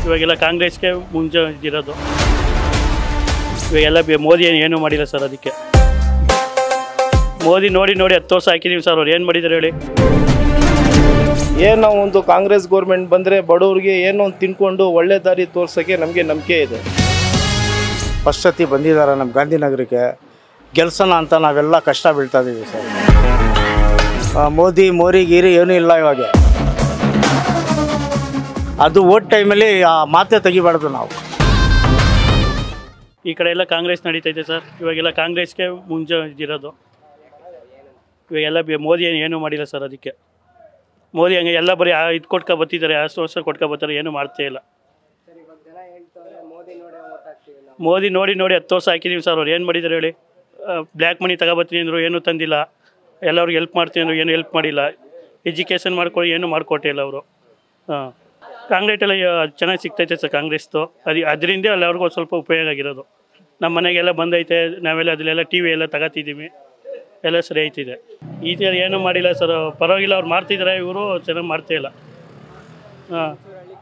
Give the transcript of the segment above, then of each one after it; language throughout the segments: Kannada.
ಇವಾಗೆಲ್ಲ ಕಾಂಗ್ರೆಸ್ಗೆ ಮುಂಚೆ ಇರೋದು ಇವಾಗೆಲ್ಲ ಬಿ- ಮೋದಿ ಏನು ಏನೂ ಮಾಡಿಲ್ಲ ಸರ್ ಅದಕ್ಕೆ ಮೋದಿ ನೋಡಿ ನೋಡಿ ಹತ್ತು ವರ್ಷ ಹಾಕಿದೀವಿ ಸರ್ ಅವ್ರು ಏನು ಮಾಡಿದ್ದಾರೆ ಹೇಳಿ ಏನೋ ಒಂದು ಕಾಂಗ್ರೆಸ್ ಗೌರ್ಮೆಂಟ್ ಬಂದರೆ ಬಡವ್ರಿಗೆ ಏನೋ ಒಂದು ತಿನ್ಕೊಂಡು ಒಳ್ಳೆ ದಾರಿ ತೋರ್ಸೋಕ್ಕೆ ನಮಗೆ ನಂಬಿಕೆ ಇದೆ ಫಸ್ಟ್ ಸತಿ ಬಂದಿದ್ದಾರೆ ನಮ್ಮ ಗಾಂಧಿನಗರಕ್ಕೆ ಗೆಲ್ಸೋಣ ಅಂತ ನಾವೆಲ್ಲ ಕಷ್ಟ ಬೀಳ್ತಾ ಇದ್ದೀವಿ ಸರ್ ಆ, ಮೋದಿ ಮೋರಿ ಗೀರಿ ಏನೂ ಇಲ್ಲ ಇವಾಗ ಅದು ಓಟ್ ಟೈಮಲ್ಲಿ ಆ ಮಾತೇ ತೆಗಿಬಾರ್ದು ನಾವು ಈ ಕಡೆ ಎಲ್ಲ ಕಾಂಗ್ರೆಸ್ ನಡೀತೈತೆ ಸರ್ ಇವಾಗೆಲ್ಲ ಕಾಂಗ್ರೆಸ್ಗೆ ಮುಂಚೆ ಇರೋದು ಇವಾಗೆಲ್ಲ ಬಿ- ಮೋದಿ ಏನು ಏನೂ ಮಾಡಿಲ್ಲ ಸರ್ ಅದಕ್ಕೆ ಮೋದಿ ಹಂಗೆ ಎಲ್ಲ ಬರೀ ಆ- ಇದು ಕೊಟ್ಕೊ ಬತ್ತಿದ್ದಾರೆ ಅಷ್ಟು ವರ್ಷ ಕೊಟ್ಕೊ ಬರ್ತಾರೆ ಏನೂ ಮಾಡ್ತೇ ಇಲ್ಲ ಮೋದಿ ನೋಡಿ ನೋಡಿ ಹತ್ತು ವರ್ಷ ಹಾಕಿದೀವಿ ಸರ್ ಅವ್ರು ಏನು ಮಾಡಿದ್ದಾರೆ ಹೇಳಿ ಬ್ಲ್ಯಾಕ್ ಮನಿ ತಗೊಬತ್ತೀನಿ ಅಂದರು ಏನೂ ತಂದಿಲ್ಲ ಎಲ್ಲರಿಗೂ ಹೆಲ್ಪ್ ಮಾಡ್ತೀನಿ ಅಂದರು ಏನು ಹೆಲ್ಪ್ ಮಾಡಿಲ್ಲ ಎಜುಕೇಷನ್ ಮಾಡ್ಕೊಂಡು ಏನೂ ಮಾಡಿಕೊಟ್ಟಿಲ್ಲ ಅವರು ಹಾಂ ಕಾಂಗ್ರೆಸ್ ಎಲ್ಲ ಚೆನ್ನಾಗಿ ಸಿಗ್ತೈತೆ ಸರ್ ಕಾಂಗ್ರೆಸ್ದು ಅದು ಅದರಿಂದ ಎಲ್ಲರಿಗೂ ಒಂದು ಸ್ವಲ್ಪ ಉಪಯೋಗ ಆಗಿರೋದು ನಮ್ಮ ಮನೆಗೆಲ್ಲ ಬಂದೈತೆ ನಾವೆಲ್ಲ ಅದರಲ್ಲೆಲ್ಲ ಟಿ ವಿ ಎಲ್ಲ ತಗೋತಿದ್ದೀವಿ ಎಲ್ಲ ಸರಿ ಐತಿದೆ ಈ ಥರ ಏನೂ ಮಾಡಿಲ್ಲ ಸರ್ ಪರವಾಗಿಲ್ಲ ಅವ್ರು ಮಾಡ್ತಿದ್ದಾರೆ ಇವರು ಚೆನ್ನಾಗಿ ಮಾಡ್ತಾ ಇಲ್ಲ ಹಾಂ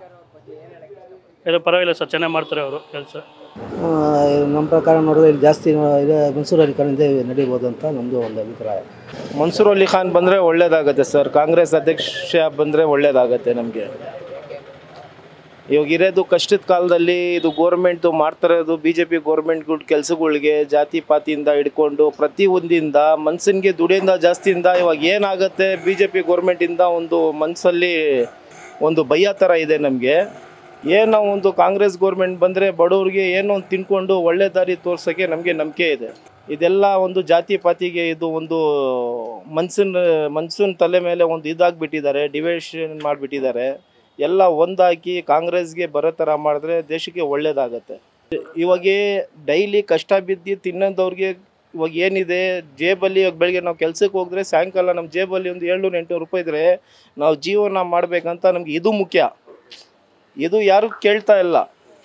ಎಲ್ಲ ಪರವಾಗಿಲ್ಲ ಸರ್ ಚೆನ್ನಾಗಿ ಮಾಡ್ತಾರೆ ಅವರು ಕೆಲಸ ನಮ್ಮ ಪ್ರಕಾರ ನೋಡಿದ್ರೆ ಇಲ್ಲಿ ಜಾಸ್ತಿ ಇದೆ ಮನ್ಸೂರ್ ಅಲಿ ಖಾನಿಂದ ನಡೀಬೋದು ಅಂತ ನಮ್ಮದು ಒಂದು ಅಭಿಪ್ರಾಯ ಮನ್ಸೂರ್ ಅಲಿ ಖಾನ್ ಬಂದರೆ ಒಳ್ಳೇದಾಗತ್ತೆ ಸರ್ ಕಾಂಗ್ರೆಸ್ ಅಧ್ಯಕ್ಷ ಬಂದರೆ ಒಳ್ಳೇದಾಗತ್ತೆ ನಮಗೆ ಇವಾಗ ಇರೋದು ಕಷ್ಟದ ಕಾಲದಲ್ಲಿ ಇದು ಗೋರ್ಮೆಂಟು ಮಾಡ್ತಿರೋದು ಬಿ ಜೆ ಪಿ ಗೋರ್ಮೆಂಟ್ಗಳ ಕೆಲಸಗಳಿಗೆ ಜಾತಿ ಪಾತಿಯಿಂದ ಹಿಡ್ಕೊಂಡು ಪ್ರತಿ ಒಂದಿಂದ ಮನ್ಸಿನ್ಗೆ ದುಡಿಯಿಂದ ಜಾಸ್ತಿಯಿಂದ ಇವಾಗ ಏನಾಗುತ್ತೆ ಬಿ ಜೆ ಪಿ ಗೋರ್ಮೆಂಟಿಂದ ಒಂದು ಮನಸ್ಸಲ್ಲಿ ಒಂದು ಭಯ ಥರ ಇದೆ ನಮಗೆ ಏನೋ ಒಂದು ಕಾಂಗ್ರೆಸ್ ಗೋರ್ಮೆಂಟ್ ಬಂದರೆ ಬಡವ್ರಿಗೆ ಏನೋ ಒಂದು ತಿನ್ಕೊಂಡು ಒಳ್ಳೆ ದಾರಿ ತೋರ್ಸೋಕ್ಕೆ ನಮಗೆ ನಂಬಿಕೆ ಇದೆ ಇದೆಲ್ಲ ಒಂದು ಜಾತಿ ಪಾತಿಗೆ ಇದು ಒಂದು ಮನ್ಸಿನ ಮನ್ಸಿನ ತಲೆ ಮೇಲೆ ಒಂದು ಇದಾಗ್ಬಿಟ್ಟಿದ್ದಾರೆ ಡಿವೈಷನ್ ಮಾಡಿಬಿಟ್ಟಿದ್ದಾರೆ ಎಲ್ಲ ಒಂದಾಕಿ ಕಾಂಗ್ರೆಸ್ಗೆ ಬರೋ ಥರ ಮಾಡಿದ್ರೆ ದೇಶಕ್ಕೆ ಒಳ್ಳೇದಾಗತ್ತೆ ಇವಾಗ ಡೈಲಿ ಕಷ್ಟ ಬಿದ್ದು ತಿನ್ನೋದವ್ರಿಗೆ ಇವಾಗ ಏನಿದೆ ಜೇಬಲ್ಲಿ ಇವಾಗ ಬೆಳಗ್ಗೆ ನಾವು ಕೆಲ್ಸಕ್ಕೆ ಹೋಗಿದ್ರೆ ಸಾಯಂಕಾಲ ನಮ್ಮ ಜೇಬಲ್ಲಿ ಒಂದು ಏಳ್ನೂರು ಎಂಟುನೂರು ರೂಪಾಯಿ ಇದ್ದರೆ ನಾವು ಜೀವನ ಮಾಡಬೇಕಂತ ನಮ್ಗೆ ಇದು ಮುಖ್ಯ ಇದು ಯಾರು ಕೇಳ್ತಾ ಇಲ್ಲ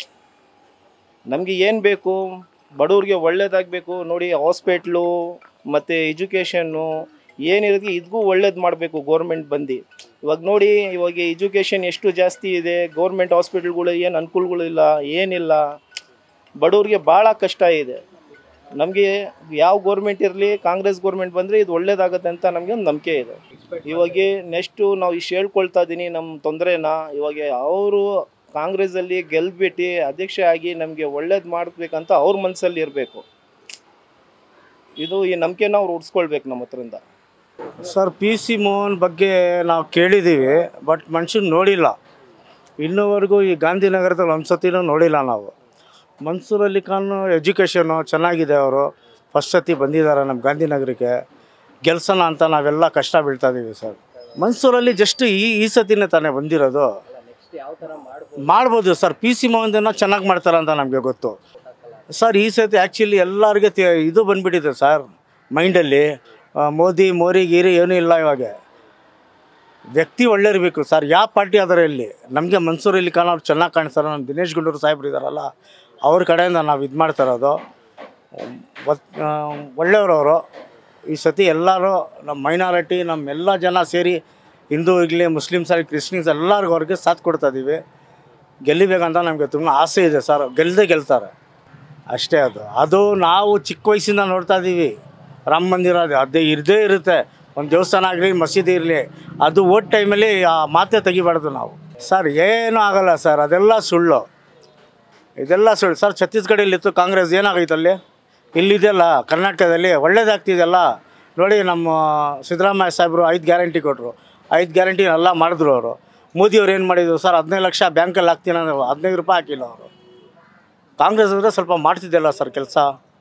ನಮಗೆ ಏನು ಬೇಕು ಬಡವ್ರಿಗೆ ಒಳ್ಳೇದಾಗಬೇಕು ನೋಡಿ ಹಾಸ್ಪಿಟ್ಲು ಮತ್ತು ಎಜುಕೇಷನ್ನು ಏನಿರೋದು ಇದಕ್ಕೂ ಒಳ್ಳೇದು ಮಾಡಬೇಕು ಗೌರ್ಮೆಂಟ್ ಬಂದು ಇವಾಗ ನೋಡಿ ಇವಾಗ ಎಜುಕೇಷನ್ ಎಷ್ಟು ಜಾಸ್ತಿ ಇದೆ ಗೌರ್ಮೆಂಟ್ ಹಾಸ್ಪಿಟ್ಲ್ಗಳು ಏನು ಅನುಕೂಲಗಳು ಇಲ್ಲ ಏನಿಲ್ಲ ಬಡವ್ರಿಗೆ ಭಾಳ ಕಷ್ಟ ಇದೆ ನಮಗೆ ಯಾವ ಗೌರ್ಮೆಂಟ್ ಇರಲಿ ಕಾಂಗ್ರೆಸ್ ಗೌರ್ಮೆಂಟ್ ಬಂದರೆ ಇದು ಒಳ್ಳೇದಾಗತ್ತೆ ಅಂತ ನಮಗೆ ಒಂದು ನಂಬಿಕೆ ಇದೆ ಇವಾಗ ನೆಕ್ಸ್ಟು ನಾವು ಇಷ್ಟು ಹೇಳ್ಕೊಳ್ತಾ ಇದ್ದೀನಿ ನಮ್ಮ ತೊಂದರೆನ ಇವಾಗ ಅವರು ಕಾಂಗ್ರೆಸ್ಸಲ್ಲಿ ಗೆಲ್ಬಿಟ್ಟು ಅಧ್ಯಕ್ಷ ಆಗಿ ನಮಗೆ ಒಳ್ಳೇದು ಮಾಡಬೇಕಂತ ಅವ್ರ ಮನಸ್ಸಲ್ಲಿ ಇರಬೇಕು ಇದು ಈ ನಂಬಿಕೆನ ಅವ್ರು ಉಡ್ಸ್ಕೊಳ್ಬೇಕು ನಮ್ಮ ಹತ್ರಿಂದ ಸರ್ ಪಿ ಸಿ ಮೋಹನ್ ಬಗ್ಗೆ ನಾವು ಕೇಳಿದ್ದೀವಿ ಬಟ್ ಮನುಷ್ಯನ ನೋಡಿಲ್ಲ ಇನ್ನೂವರೆಗೂ ಈ ಗಾಂಧಿನಗರದಲ್ಲಿ ಒಂದು ಸತಿನೂ ನೋಡಿಲ್ಲ ನಾವು ಮನ್ಸೂರ್ ಅಲಿ ಖಾನ್ ಎಜುಕೇಷನು ಚೆನ್ನಾಗಿದೆ ಅವರು ಫಸ್ಟ್ ಸತಿ ಬಂದಿದ್ದಾರೆ ನಮ್ಮ ಗಾಂಧಿನಗರಕ್ಕೆ ಗೆಲ್ಸೋಣ ಅಂತ ನಾವೆಲ್ಲ ಕಷ್ಟ ಬೀಳ್ತಾ ಇದ್ದೀವಿ ಸರ್ ಮನ್ಸೂರಲ್ಲಿ ಜಸ್ಟ್ ಈ ಈ ಸತಿನೇ ತಾನೇ ಬಂದಿರೋದು ಮಾಡ್ಬೋದು ಸರ್ ಪಿ ಸಿ ಮೋಹನ್ದನ್ನ ಚೆನ್ನಾಗಿ ಮಾಡ್ತಾರೆ ಅಂತ ನಮಗೆ ಗೊತ್ತು ಸರ್ ಈ ಸತಿ ಆ್ಯಕ್ಚುಲಿ ಎಲ್ಲರಿಗೆ ತಿ- ಇದು ಬಂದ್ಬಿಟ್ಟಿದೆ ಸರ್ ಮೈಂಡಲ್ಲಿ ಆ, ಮೋದಿ ಮೋರಿ ಗೀರಿ ಏನೂ ಇಲ್ಲ ಇವಾಗ ವ್ಯಕ್ತಿ ಒಳ್ಳೆ ಇರಬೇಕು ಸರ್ ಯಾವ ಪಾರ್ಟಿ ಆದರೆ ಇಲ್ಲಿ ನಮಗೆ ಮನ್ಸೂರ್ ಅಲಿ ಖಾನ್ ಅವ್ರು ಚೆನ್ನಾಗಿ ಕಾಣಿಸ್ತಾರೆ ನಮ್ಮ ದಿನೇಶ್ ಗುಂಡೂರು ಸಾಹೇಬ್ರು ಇದ್ದಾರಲ್ಲ ಅವ್ರ ಕಡೆಯಿಂದ ನಾವು ಇದು ಮಾಡ್ತಾ ಇರೋದು ಒತ್- ಆ, ಒಳ್ಳೆಯವ್ರವರು ಈ ಸತಿ ಎಲ್ಲರೂ ನಮ್ಮ ಮೈನಾರಿಟಿ ನಮ್ಮ ಎಲ್ಲ ಜನ ಸೇರಿ ಹಿಂದೂ ಆಗಲಿ ಮುಸ್ಲಿಮ್ಸ್ ಆಗಲಿ ಕ್ರಿಶ್ಚಿಯನ್ಸ್ ಎಲ್ಲರಿಗೂ ಅವ್ರಿಗೆ ಸಾಥ್ ಕೊಡ್ತಾ ಇದ್ದೀವಿ ಗೆಲ್ಲಿಬೇಕಂತ ನಮಗೆ ತುಂಬ ಆಸೆ ಇದೆ ಸರ್ ಗೆಲ್ಲದೆ ಗೆಲ್ತಾರೆ ಅಷ್ಟೇ ಅದು ಅದು ನಾವು ಚಿಕ್ಕ ವಯಸ್ಸಿಂದ ನೋಡ್ತಾ ಇದ್ದೀವಿ ರಾಮ ಮಂದಿರ ಅದು ಅದೇ ಇರದೇ ಇರುತ್ತೆ ಒಂದು ದೇವಸ್ಥಾನ ಆಗಲಿ ಮಸೀದಿ ಇರಲಿ ಅದು ಓಟ್ ಟೈಮಲ್ಲಿ ಆ ಮಾತೇ ತೆಗಿಬಾರ್ದು ನಾವು ಸರ್ ಏನೂ ಆಗಲ್ಲ ಸರ್ ಅದೆಲ್ಲ ಸುಳ್ಳು ಇದೆಲ್ಲ ಸುಳ್ಳು ಸರ್ ಛತ್ತೀಸ್ಗಢಲ್ಲಿತ್ತು ಕಾಂಗ್ರೆಸ್ ಏನಾಗೈತೆ ಅಲ್ಲಿ ಇಲ್ಲಿದೆಯಲ್ಲ ಕರ್ನಾಟಕದಲ್ಲಿ ಒಳ್ಳೇದಾಗ್ತಿದೆಯಲ್ಲ ನೋಡಿ ನಮ್ಮ ಸಿದ್ದರಾಮಯ್ಯ ಸಾಹೇಬರು ಐದು ಗ್ಯಾರಂಟಿ ಕೊಟ್ಟರು ಐದು ಗ್ಯಾರಂಟಿ ಎಲ್ಲ ಮಾಡಿದ್ರು ಅವರು ಮೋದಿಯವ್ರು ಏನು ಮಾಡಿದ್ರು ಸರ್ ಹದಿನೈದು ಲಕ್ಷ ಬ್ಯಾಂಕಲ್ಲಿ ಹಾಕ್ತೀನಿ ಅಂದ್ರೆ ಹದಿನೈದು ರೂಪಾಯಿ ಹಾಕಿಲ್ಲ ಅವರು ಕಾಂಗ್ರೆಸ್ ಅಂದರೆ ಸ್ವಲ್ಪ ಮಾಡ್ತಿದ್ದೆಲ್ಲ ಸರ್ ಕೆಲಸ